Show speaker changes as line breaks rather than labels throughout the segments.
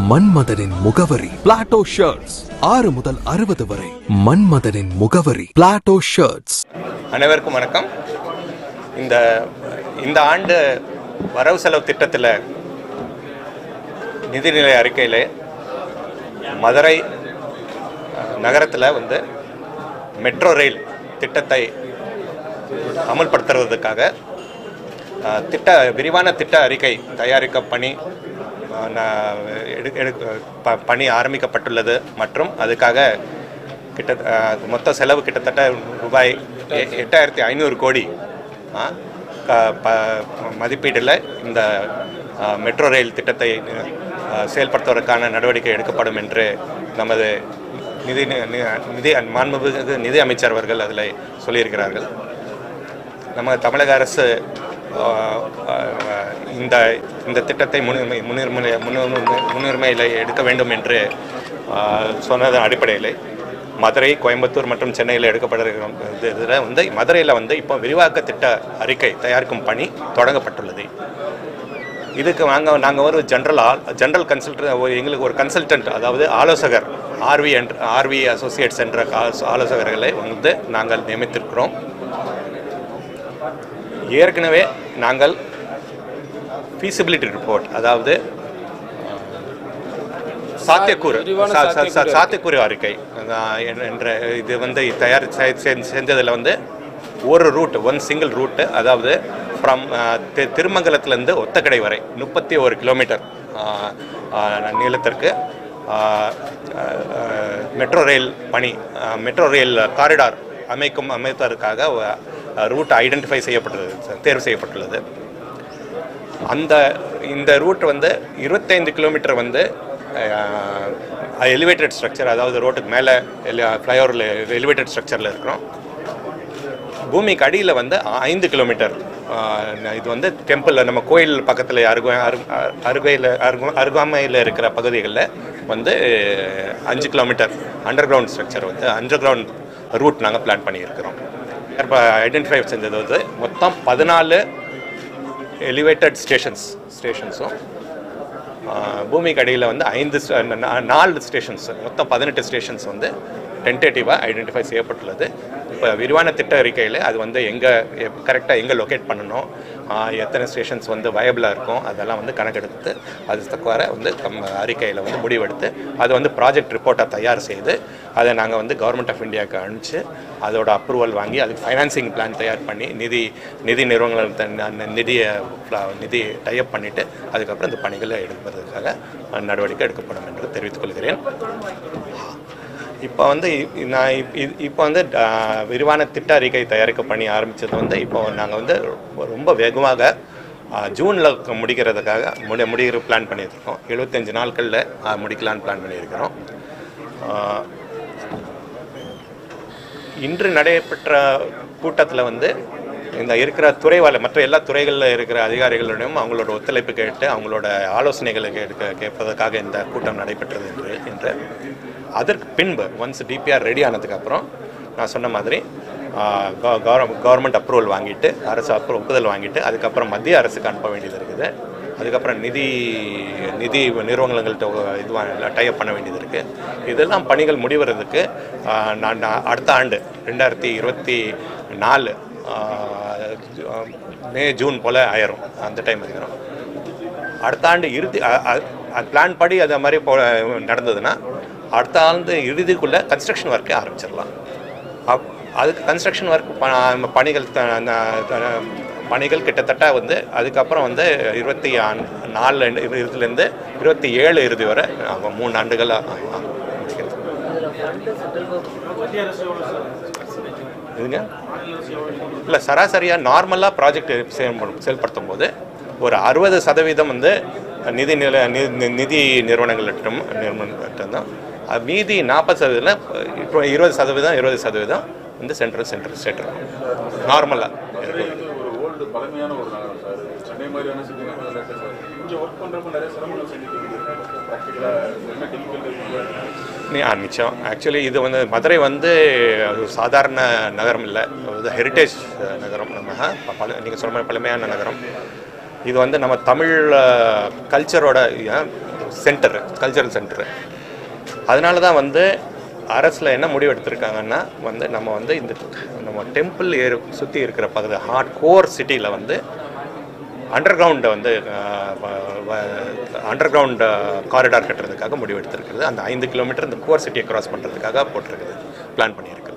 மன்மதனின் முகவரி Plato shirts ஆறு முதல் அறுபது வரை மன்மதனின் முகவரி பிளாட்டோ ஷர்ட்ஸ்
அனைவருக்கும் வணக்கம் இந்த இந்த ஆண்டு வரவு செலவு திட்டத்தில் நிதிநிலை அறிக்கையில் மதுரை நகரத்தில் வந்து மெட்ரோ ரயில் திட்டத்தை அமல்படுத்துறதுக்காக அஹ், திட்ட விரிவான திட்ட அறிக்கை தயாரிக்க பணி அஹ், ந- எடு- எடு- ப- பணி ஆரம்பிக்கப்பட்டுள்ளது மற்றும் அதுக்காக கிட்ட அஹ், மொத்த செலவு கிட்டத்தட்ட ரூபாய் எ- எட்டாயிரத்தி ஐநூறு கோடி ஆ, க- ப- மதிப்பீட்டில் இந்த அஹ், மெட்ரோ ரயில் திட்டத்தை அஹ், செயல்படுத்துவதற்கான நடவடிக்கை எடுக்கப்படும் என்று நமது நிதி நி- நி- நிதி மாண்புமிகு நிதி அமைச்சர் அவர்கள் அதில் சொல்லியிருக்கிறார்கள் நம்ம தமிழக அரசு ஆஹ், ஆஹ், இந்த இந்த திட்டத்தை முன்னுரிமை முன்னுரிமை முன்னுரிமை முன்னுரிமையில் எடுக்க வேண்டும் என்று ஆஹ், சொன்னதன் அடிப்படையில் மதுரை கோயம்புத்தூர் மற்றும் சென்னையில் எடுக்கப்படுகிற இதில் வந்து மதுரையில் வந்து இப்போ விரிவாக்க திட்ட அறிக்கை தயாரிக்கும் பணி தொடங்கப்பட்டுள்ளது இதுக்கு நாங்கள் நாங்கள் ஒரு ஜென்ரல் ஆல் ஜென்ரல் கன்சல்ட் எங்களுக்கு ஒரு கன்சல்டன்ட் அதாவது ஆலோசகர் ஆர்வி என்ற ஆர்வி அசோசியேட்ஸ் என்ற கா- ஆலோசகர்களை வந்து நாங்கள் நியமித்திருக்கிறோம் ஏற்கனவே நாங்கள் ஃபீசிபிலிட்டி ரிப்போர்ட் அதாவது சாத்தியக்கூறு சா- சா- சா- சாத்தியக்கூறு அறிக்கை அஹ், என்- என்ற இது வந்து தயார் செ- செ- செஞ்சதில் வந்து ஒரு ரூட் ஒன் சிங்கிள் ரூட்டு அதாவது ஃப்ரம் திருமங்கலத்திலேருந்து ஒத்தக்கடை வரை முப்பத்தி ஒரு கிலோமீட்டர் அஹ், அஹ், நீளத்திற்கு அஹ், அஹ், மெட்ரோ ரயில் பணி அஹ், மெட்ரோ ரயில் காரிடார் அமைக்கும் அமைப்பதற்காக ரூட் ஐடென்டிஃபை செய்யப்பட்டுள்ளது தேர்வு செய்யப்பட்டுள்ளது அந்த இந்த ரூட் வந்து இருபத்தைந்து கிலோமீட்டர் வந்து எலிவேட்டட் ஸ்ட்ரக்சர் அதாவது ரோட்டுக்கு மேலே ஃப்ளைஓவரில் எலிவேட்டட் ஸ்ட்ரக்சரில் இருக்கிறோம் பூமிக்கு அடியில் வந்து ஐந்து கிலோமீட்டர் ஆஹ், இது வந்து டெம்பிள் நம்ம கோயில் பக்கத்தில் அருகு அருகையில் அருகு அருகாமையில் இருக்கிற பகுதிகளில் வந்து அஞ்சு கிலோமீட்டர் அண்டர் கிரவுண்ட் ஸ்ட்ரக்சர் வந்து அண்டர் கிரவுண்ட் ரூட் நாங்கள் பிளான் பண்ணியிருக்கிறோம் இப்போ ஐடென்டிஃபை செஞ்சது வந்து மொத்தம் பதினாலு எலிவேட்டட் ஸ்டேஷன்ஸ் ஸ்டேஷன்ஸும் பூமிக்கு அடியில் வந்து ஐந்து ஸ்ட- நா- நாலு ஸ்டேஷன்ஸ் மொத்தம் பதினெட்டு ஸ்டேஷன்ஸ் வந்து டென்டேட்டிவாக ஐடென்டிஃபை செய்யப்பட்டுள்ளது இப்போ விரிவான திட்ட அறிக்கையில் அது வந்து எங்கே கரெக்டாக எங்கே லொக்கேட் பண்ணணும் ஆஹ், எத்தனை ஸ்டேஷன்ஸ் வந்து வயபிளாக இருக்கும் அதெல்லாம் வந்து கணக்கெடுத்து அது தக்கவாறு வந்து கம் அறிக்கையில் வந்து முடிவெடுத்து அது வந்து ப்ராஜெக்ட் ரிப்போர்ட்டாக தயார் செய்து அதை நாங்கள் வந்து கவர்மெண்ட் ஆஃப் இந்தியாவுக்கு அனுப்பிச்சு அதோட அப்ரூவல் வாங்கி அதுக்கு ஃபைனான்சிங் பிளான் தயார் பண்ணி நிதி நிதி நிறுவனங்கள் தன் அந்த நிதியை pla- நிதி டைப் பண்ணிவிட்டு அதுக்கப்புறம் இந்த பணிகளை எடுப்பதற்காக நடவடிக்கை எடுக்கப்படும் என்று தெரிவித்துக் கொள்கிறேன் இப்போ வந்து இ- நான் இப்- இ- இப்போ வந்து ஆஹ், விரிவான திட்ட அறிக்கை தயாரிக்க பணி ஆரம்பித்தது வந்து இப்போ நாங்கள் வந்து ரொ- ரொம்ப வேகமாக ஜூனில் முடிக்கிறதுக்காக முடி முடிக்கிற பிளான் பண்ணியிருக்கோம் எழுபத்தஞ்சு நாட்களில் முடிக்கலான்னு பிளான் பண்ணியிருக்கிறோம் ஆஹ், இன்று நடைபெற்ற கூட்டத்தில் வந்து இந்த இருக்கிற துறைவால மற்ற எல்லா துறைகளில் இருக்கிற அதிகாரிகளிடம் அவங்களோட ஒத்துழைப்பு கேட்டு அவங்களோட ஆலோசனைகளை கேட்க கேட்பதற்காக இந்த கூட்டம் நடைபெற்றது என்று என்று அதற்கு பின்பு ஒன்ஸ் டிபிஆர் ரெடி ஆனதுக்கப்புறம் நான் சொன்ன மாதிரி கவர்மெண்ட் அப்ரூவல் வாங்கிட்டு அரசு அப்ரூவல் ஒப்புதல் வாங்கிட்டு அதுக்கப்புறம் மத்திய அரசுக்கு அனுப்ப வேண்டியது இருக்குது அதுக்கப்புறம் நிதி நிதி நிறுவனங்கள்கிட்ட இது டைப் பண்ண வேண்டியது இருக்குது இதெல்லாம் பணிகள் முடிவறதுக்கு ஆஹ், நான் நான் அடுத்த ஆண்டு ரெண்டாயிரத்தி இருபத்தி நாலு ஆஹ், மே ஜூன் போல் ஆயிரும் அந்த டைம் ஆயிரும் அடுத்த ஆண்டு இறுதி பிளான் படி அது மாதிரி போ நடந்ததுன்னா அடுத்த ஆண்டு இறுதிக்குள்ளே கன்ஸ்ட்ரக்ஷன் ஒர்க்கே ஆரம்பிச்சிடலாம் அப் அதுக்கு கன்ஸ்ட்ரக்ஷன் ஒர்க் பணிகள் த- ந- த- பணிகள் கிட்டத்தட்ட வந்து அதுக்கப்புறம் வந்து இருபத்தி ஆண்- நாலு இதுலேருந்து இருபத்தி ஏழு இறுதி வரை ஆகும் மூணு ஆண்டுகள் ஆகும் ஆகும். முடிக்கிறது. இதுங்க இல்லை சராசரியாக நார்மலாக ப்ராஜெக்ட் செயல்படுத்தும் போது ஒரு அறுபது சதவீதம் வந்து நிதி நில நி- நி- நிதி நிறுவனங்கள்ட்டும் நிறுவனங்கள்ட்டும் தான் அது மீதி நாற்பது சதவீதம் இப்போ இருபது சதவீதம் இருபது சதவீதம் வந்து சென்ட்ரல் சென்ட்ரல் ஸ்டேட் இருக்கும் நார்மலாக
ஒரு ஓல்டு பழமையான ஒரு நகரம் சார் சென்னை மாதிரியான சிட்டி கொஞ்சம் லேட்டஸ்ட் சார் இங்கே ஒர்க் பண்ணுறப்ப நிறைய சிரமங்கள் சந்திக்க வேண்டியது ப்ராக்டிக்கலாக என்ன டிஃபிகல்ட்டி
நீ- ஆ, நிச்சயம் ஆக்சுவலி இது வந்து மதுரை வந்து அது ஒரு சாதாரண நகரம் இல்லை இது ஹெரிட்டேஜ் நகரம் நம்ம பல நீங்கள் சொன்ன மாதிரி பழமையான நகரம் இது வந்து நம்ம தமிழ் கல்ச்சரோட சென்டர் கல்ச்சரல் சென்டர் அதனால தான் வந்து அரசில் என்ன முடிவு எடுத்திருக்காங்கன்னா வந்து நம்ம வந்து இந்த நம்ம டெம்பிள் ஏர் சுற்றி இருக்கிற பகுதி ஹார்ட் கோர் சிட்டியில் வந்து அண்டர் கிரவுண்டை வந்து அண்டர் கிரவுண்ட் காரிடார் கட்டுறதுக்காக முடிவு எடுத்திருக்கிறது அந்த ஐந்து கிலோமீட்டர் இந்த கோர் சிட்டியை கிராஸ் பண்ணுறதுக்காக போட்டிருக்குது பிளான் பண்ணியிருக்குது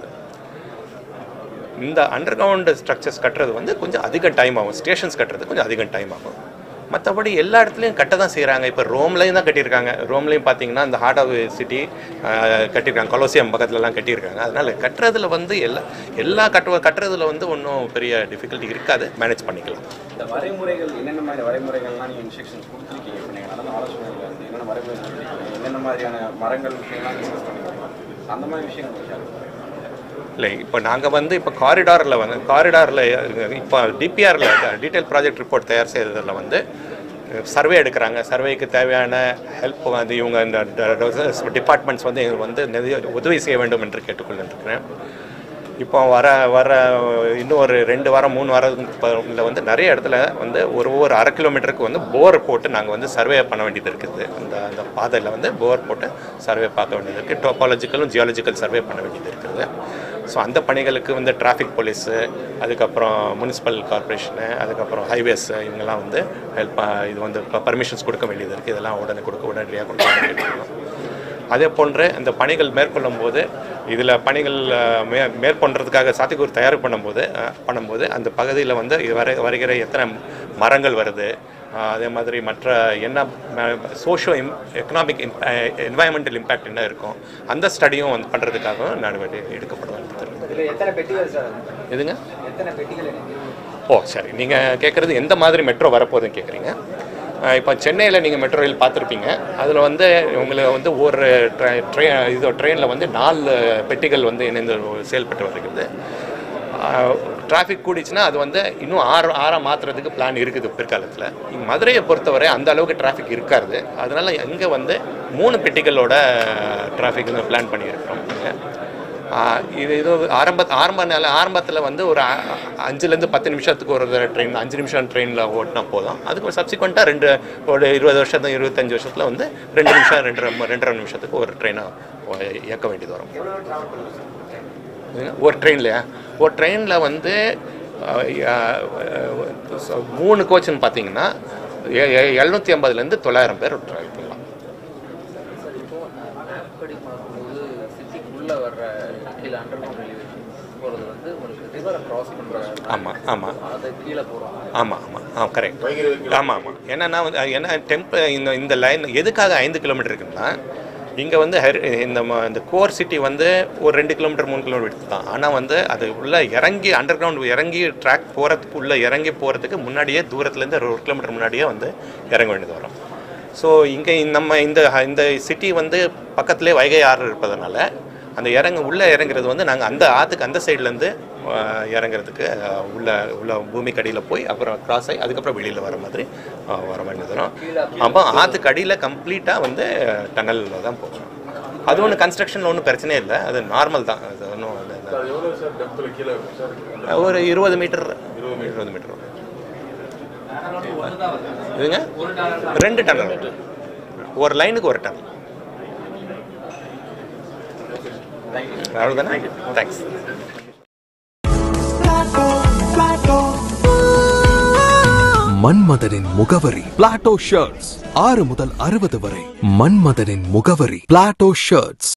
இந்த அண்டர் கிரவுண்ட் ஸ்ட்ரக்சர்ஸ் கட்டுறது வந்து கொஞ்சம் அதிக டைம் ஆகும் ஸ்டேஷன்ஸ் கட்டுறது கொஞ்சம் அதிக டைம் ஆகும் மற்றபடி எல்லா இடத்துலையும் கட்ட தான் செய்கிறாங்க இப்போ ரோம்லையும் தான் கட்டியிருக்காங்க ரோம்லையும் பார்த்தீங்கன்னா இந்த ஹார்ட் ஆஃப் சிட்டி கட்டியிருக்காங்க கொலோசியம் பக்கத்துலலாம் கட்டியிருக்காங்க அதனால் கட்டுறதுல வந்து எல்லா எல்லா கட்டுவ கட்டுறதுல வந்து ஒன்றும் பெரிய டிஃபிகல்ட்டி இருக்காது மேனேஜ் பண்ணிக்கலாம்
இந்த வரைமுறைகள் என்னென்ன மாதிரி வரைமுறைகள்லாம் நீங்கள் இன்ஸ்ட்ரக்ஷன்ஸ் கொடுத்துருக்கீங்க இப்போ நீங்கள் நடந்த ஆலோசனையில் வந்து என்னென்ன வரைமுறைகள் கொடுத்துருக்கீங்க என்னென்ன மாதிரியான மரங்கள் விஷயம்லாம் டிஸ்கஸ் பண்ணிருக்கீங்க அந்த மாதிரி விஷயங்கள் விஷயம்
இல்லை இப்போ நாங்கள் வந்து இப்போ காரிடாரில் வந்து காரிடாரில் இப்போ டிபிஆரில் டீட்டெயில் ப்ராஜெக்ட் ரிப்போர்ட் தயார் செய்கிறதுல வந்து சர்வே எடுக்கிறாங்க சர்வேக்கு தேவையான ஹெல்ப் வந்து இவங்க இந்த டிபார்ட்மெண்ட்ஸ் வந்து எங்களுக்கு வந்து நிறைய உதவி செய்ய வேண்டும் என்று கேட்டுக்கொள்ளிருக்கிறேன் இப்போ வர வர இன்னும் ஒரு ரெண்டு வாரம் மூணு வாரத்தில் வந்து நிறைய இடத்துல வந்து ஒரு ஒவ்வொரு அரை கிலோமீட்டருக்கு வந்து போர் போட்டு நாங்கள் வந்து சர்வே பண்ண வேண்டியது இருக்குது அந்த அந்த பாதையில் வந்து போர் போட்டு சர்வே பார்க்க வேண்டியது இருக்குது டோபாலஜிக்கலும் ஜியாலஜிக்கல் சர்வே பண்ண வேண்டியது இருக்குது ஸோ அந்த பணிகளுக்கு வந்து டிராஃபிக் போலீஸு அதுக்கப்புறம் முனிசிபல் கார்ப்பரேஷனு அதுக்கப்புறம் ஹைவேஸ் இவங்கெல்லாம் வந்து ஹெல்ப் இது வந்து பர்மிஷன்ஸ் கொடுக்க வேண்டியது இருக்குது இதெல்லாம் உடனே கொடுக்க உடனடியாக கொடுக்க வேண்டியது அதே போன்று இந்த பணிகள் மேற்கொள்ளும் போது இதில் பணிகள் அஹ், மே மேற்கொள்றதுக்காக சாத்தியக்கூறு தயார் பண்ணும்போது அஹ், பண்ணும்போது அந்த பகுதியில் வந்து இது வர வருகிற எத்தனை மரங்கள் வருது அஹ், அதே மாதிரி மற்ற என்ன socio um economic environmental impact என்ன இருக்கும் அந்த ஸ்டடியும் வந்து பண்ணுறதுக்காகவும் நடவடிக்கை எடுக்கப்பட வேண்டியது இருக்குது.
இதில் எத்தனை பெட்டிகள் சார்
எதுங்க
எத்தனை பெட்டிகள் எனக்கு
ஓ சரி நீங்கள் கேட்குறது எந்த மாதிரி மெட்ரோ வரப்போகுதுன்னு கேட்குறீங்க இப்போ சென்னையில் நீங்கள் மெட்ரோ ரயில் பார்த்துருப்பீங்க அதில் வந்து உங்களுக்கு வந்து ஒரு ட்ரெயின் இது ட்ரெயினில் வந்து நாலு பெட்டிகள் வந்து இணைந்து செயல்பட்டு வருகிறது டிராஃபிக் கூடிச்சுன்னா அது வந்து இன்னும் ஆறு ஆறாக மாற்றுறதுக்கு பிளான் இருக்குது பிற்காலத்தில் இங்க மதுரையை பொறுத்தவரை அந்த அளவுக்கு டிராஃபிக் இருக்காது அதனால் இங்கே வந்து மூணு பெட்டிகளோட டிராஃபிக் வந்து பிளான் பண்ணியிருக்கிறோம் இங்க. ஆஹ் இது இது ஆரம்ப ஆரம்ப நில ஆரம்பத்தில் வந்து ஒரு அ- அ- அஞ்சுலேருந்து பத்து நிமிஷத்துக்கு ஒரு ட்ரெயின் அஞ்சு நிமிஷம் ட்ரெயினில் ஓட்டினா போதும் அதுக்கு சப்சிக்வெண்ட்டாக ரெண்டு ஒரு இருபது வருஷத்து இருபத்தஞ்சு வருஷத்தில் வந்து ரெண்டு நிமிஷம் ரெண்டரை ம- ரெண்டரை நிமிஷத்துக்கு ஒரு ட்ரெயினை இயக்க வேண்டியது வரும் இதுங்க, ஒரு ட்ரெயின்லையா ஒரு ட்ரெயினில் வந்து அஹ், அஹ், மூணு கோச்சுன்னு பார்த்தீங்கன்னா எழுநூற்றி ஐம்பதுலேருந்து தொள்ளாயிரம் பேர் ட்ராவல் பண்ணலாம்
அப்படி பார்க்கும்போது சிட்டிக்குள்ளே வர்ற கீழே அண்டர் கிரவுண்ட் எலிவேஷன் போகிறது வந்து உங்களுக்கு ரிவரை கிராஸ் பண்ணுற
ஆமாம் ஆமாம்
அதை கீழே போகிறோம்
ஆமாம் ஆமாம் ஆ கரெக்ட் ஆமாம் ஆமாம் என்னன்னா வந்து அது என்ன டெம்ப இந்த இந்த லைன் எதுக்காக ஐந்து கிலோமீட்டர் இருக்குன்னா இங்கே வந்து ஹெர்- இந்த ம- இந்த கோர் சிட்டி வந்து ஒரு ரெண்டு கிலோமீட்டர் மூணு கிலோமீட்டர் எடுத்து தான் ஆனால் வந்து அது உள்ள இறங்கி அண்டர் கிரவுண்ட் இறங்கி ட்ராக் போகிறதுக்கு உள்ள இறங்கி போகிறதுக்கு முன்னாடியே தூரத்துலேருந்து ஒரு கிலோமீட்டர் முன்னாடியே வந்து இறங்க வேண்டியது வரும் ஸோ இங்கே நம்ம இந்த இந்த சிட்டி வந்து பக்கத்துலேயே வைகை ஆறு இருப்பதனால அந்த இறங்க உள்ளே இறங்குறது வந்து நாங்கள் அந்த ஆற்றுக்கு அந்த சைட்லேருந்து இறங்குறதுக்கு அஹ், உள்ள உள்ள பூமிக்கு அடியில் போய் அப்புறம் கிராஸ் ஆகி அதுக்கப்புறம் வெளியில் வர மாதிரி அஹ், வர வேண்டியது வரும் அப்போ ஆற்றுக்கு அடியில் கம்ப்ளீட்டாக வந்து டனலில் தான் போகணும் அது ஒன்றும் கன்ஸ்ட்ரக்ஷனில் ஒன்றும் பிரச்சனையே இல்லை அது நார்மல் தான் அது ஒன்றும்
சார் எவ்வளோ சார் டெப்த்தில் கீழே இருக்கும் சார்
ஒரு இருபது மீட்டர் இருபது மீட்டர் வரும். இதுங்க ரெண்டு டனல் ஒரு லைனுக்கு ஒரு டனல் அவ்வளோதானே தேங்க்ஸ்
மன்மதனின் முகவரி பிளாட்டோ ஷர்ட்ஸ் ஆறு முதல் அறுபது வரை மன்மதனின் முகவரி பிளாட்டோ ஷர்ட்ஸ்